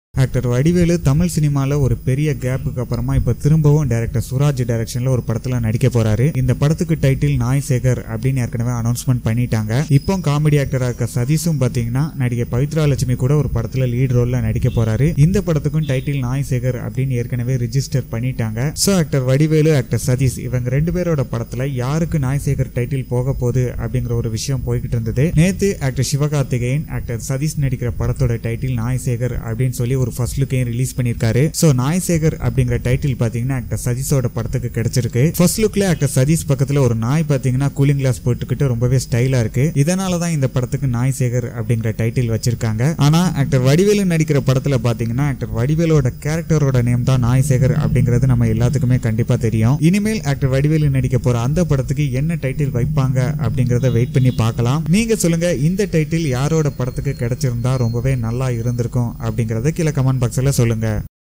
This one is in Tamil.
ஆக்டர் வடிவேலு தமிழ் சினிமால ஒரு பெரிய கேப்புக்கு அப்புறமா இப்ப திரும்பவும் டைரக்டர் சுராஜ் டைரக்ஷன்ல ஒரு படத்துல நடிக்க போறாரு இந்த படத்துக்கு டைட்டில் நாய் சேகர் அப்படின்னு ஏற்கனவே அனௌன்ஸ்மெண்ட் பண்ணிட்டாங்க இப்போ காமெடி ஆக்டரா இருக்க சதீஷும் பாத்தீங்கன்னா நடிகை பவித்ரா லட்சுமி கூட ஒரு படத்துல லீட் ரோல்ல நடிக்க போறாரு இந்த படத்துக்கும் டைட்டில் நாய் சேகர் அப்படின்னு ஏற்கனவே ரிஜிஸ்டர் பண்ணிட்டாங்க so actor Vadivelu actor Sathish இவங்க ரெண்டு பேரோட படத்துல யாருக்கு நாய் சேகர் டைட்டில் போக போகுது அப்படிங்கிற ஒரு விஷயம் போய்கிட்டு இருந்தது நேத்து ஆக்டர் சிவகார்த்திகேயன் ஆக்டர் சதீஷ் நடிக்கிற படத்தோட டைட்டில் நாய் சேகர் அப்படின்னு சொல்லி ஒரு ஃபர்ஸ்ட் லுக்கையும் ரிலீஸ் பண்ணிருக்காரு சோ நாய் சேகர் அப்படிங்கிற டைட்டில் பாத்தீங்கன்னா ஆக்டர் சதீஷோட படத்துக்கு கிடைச்சிருக்கு ஃபர்ஸ்ட் லுக்ல ஆக்டர் சதீஷ் பக்கத்துல ஒரு நாய் பாத்தீங்கன்னா கூலிங் கிளாஸ் போட்டுக்கிட்டு ரொம்பவே ஸ்டைலா இருக்கு இதனால தான் இந்த படத்துக்கு நாய் சேகர் அப்படிங்கிற டைட்டில் வச்சிருக்காங்க ஆனா ஆக்டர் வடிவேலு நடிக்கிற படத்துல பாத்தீங்கன்னா ஆக்டர் வடிவேலோட கேரக்டரோட நேம் தான் நாய் சேகர் அப்படிங்கிறது நம்ம எல்லாத்துக்குமே கண்டிப்பா தெரியும் இனிமேல் ஆக்டர் வடிவேலு நடிக்க போற அந்த படத்துக்கு என்ன டைட்டில் வைப்பாங்க அப்படிங்கறத வெயிட் பண்ணி பார்க்கலாம் நீங்க சொல்லுங்க இந்த டைட்டில் யாரோட படத்துக்கு கிடைச்சிருந்தா ரொம்பவே நல்லா இருந்திருக்கும் அப்படிங்கறத கீழே கமெண்ட் பாக்ஸ்ல சொல்லுங்க